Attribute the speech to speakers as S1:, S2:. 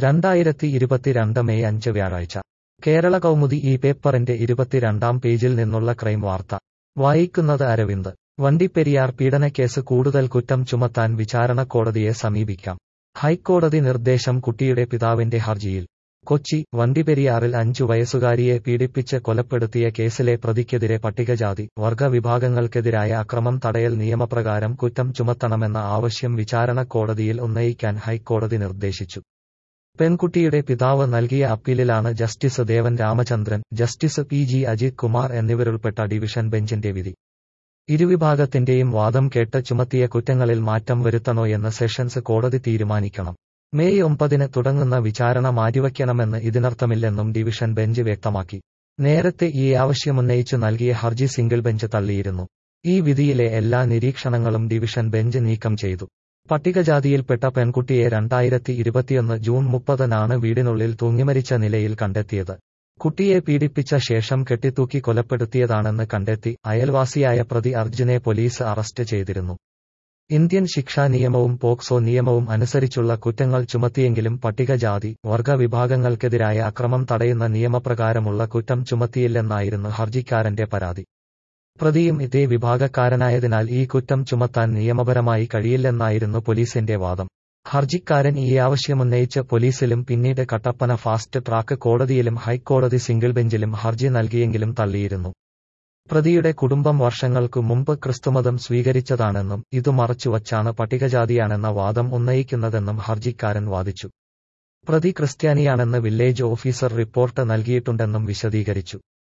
S1: രണ്ടായിരത്തി ഇരുപത്തിരണ്ട് മെയ് അഞ്ച് വ്യാഴാഴ്ച കേരള കൗമുദി ഈ പേപ്പറിന്റെ ഇരുപത്തിരണ്ടാം പേജിൽ നിന്നുള്ള ക്രൈം വാർത്ത വായിക്കുന്നത് അരവിന്ദ് വണ്ടിപ്പെരിയാർ പീഡനക്കേസ് കൂടുതൽ കുറ്റം ചുമത്താൻ വിചാരണ കോടതിയെ സമീപിക്കാം ഹൈക്കോടതി നിർദ്ദേശം കുട്ടിയുടെ പിതാവിന്റെ ഹർജിയിൽ കൊച്ചി വണ്ടിപ്പെരിയാറിൽ അഞ്ചു വയസ്സുകാരിയെ പീഡിപ്പിച്ച് കൊലപ്പെടുത്തിയ കേസിലെ പ്രതിക്കെതിരെ പട്ടികജാതി വർഗ വിഭാഗങ്ങൾക്കെതിരായ അക്രമം തടയൽ നിയമപ്രകാരം കുറ്റം ചുമത്തണമെന്ന ആവശ്യം വിചാരണ കോടതിയിൽ ഉന്നയിക്കാൻ ഹൈക്കോടതി നിർദ്ദേശിച്ചു പെൺകുട്ടിയുടെ പിതാവ് നൽകിയ അപ്പീലിലാണ് justice Devan Ramachandran justice P G Ajith Kumar എന്നിവരുൾപ്പെട്ട ഡിവിഷൻ ബെഞ്ചിന്റെ വിധി ഇരുവിഭാഗത്തിന്റെയും വാദം കേട്ട് ചുമത്തിയ കുറ്റങ്ങളിൽ മാറ്റം വരുത്തണോയെന്ന് സെഷൻസ് കോടതി തീരുമാനിക്കണം മെയ് ഒമ്പതിന് തുടങ്ങുന്ന വിചാരണ മാറ്റിവയ്ക്കണമെന്ന് ഇതിനർത്ഥമില്ലെന്നും ഡിവിഷൻ ബെഞ്ച് വ്യക്തമാക്കി നേരത്തെ ഈ ആവശ്യമുന്നയിച്ചു നൽകിയ ഹർജി സിംഗിൾ ബെഞ്ച് തള്ളിയിരുന്നു ഈ വിധിയിലെ എല്ലാ നിരീക്ഷണങ്ങളും ഡിവിഷൻ ബെഞ്ച് നീക്കം ചെയ്തു പട്ടികജാതിയിൽപ്പെട്ട പെൺകുട്ടിയെ രണ്ടായിരത്തി ഇരുപത്തിയൊന്ന് ജൂൺ മുപ്പതിനാണ് വീടിനുള്ളിൽ തൂങ്ങിമരിച്ച നിലയിൽ കണ്ടെത്തിയത് കുട്ടിയെ പീഡിപ്പിച്ച ശേഷം കെട്ടിത്തൂക്കി കൊലപ്പെടുത്തിയതാണെന്ന് കണ്ടെത്തി അയൽവാസിയായ പ്രതി അർജുനെ പോലീസ് അറസ്റ്റ് ചെയ്തിരുന്നു ഇന്ത്യൻ ശിക്ഷാ നിയമവും പോക്സോ നിയമവും അനുസരിച്ചുള്ള കുറ്റങ്ങൾ ചുമത്തിയെങ്കിലും പട്ടികജാതി വർഗ വിഭാഗങ്ങൾക്കെതിരായ അക്രമം തടയുന്ന നിയമപ്രകാരമുള്ള കുറ്റം ചുമത്തിയില്ലെന്നായിരുന്നു ഹർജിക്കാരന്റെ പരാതി പ്രതിയും ഇതേ വിഭാഗക്കാരനായതിനാൽ ഈ കുറ്റം ചുമത്താൻ നിയമപരമായി കഴിയില്ലെന്നായിരുന്നു പോലീസിന്റെ വാദം ഹർജിക്കാരൻ ഈ ആവശ്യമുന്നയിച്ച് പോലീസിലും പിന്നീട് കട്ടപ്പന ഫാസ്റ്റ് ട്രാക്ക് കോടതിയിലും ഹൈക്കോടതി സിംഗിൾ ബെഞ്ചിലും ഹർജി നൽകിയെങ്കിലും തള്ളിയിരുന്നു പ്രതിയുടെ കുടുംബം വർഷങ്ങൾക്കു മുമ്പ് ക്രിസ്തുമതം സ്വീകരിച്ചതാണെന്നും ഇതു മറച്ചുവച്ചാണ് പട്ടികജാതിയാണെന്ന വാദം ഉന്നയിക്കുന്നതെന്നും ഹർജിക്കാരൻ വാദിച്ചു പ്രതി ക്രിസ്ത്യാനിയാണെന്ന് വില്ലേജ് ഓഫീസർ റിപ്പോർട്ട് നൽകിയിട്ടുണ്ടെന്നും വിശദീകരിച്ചു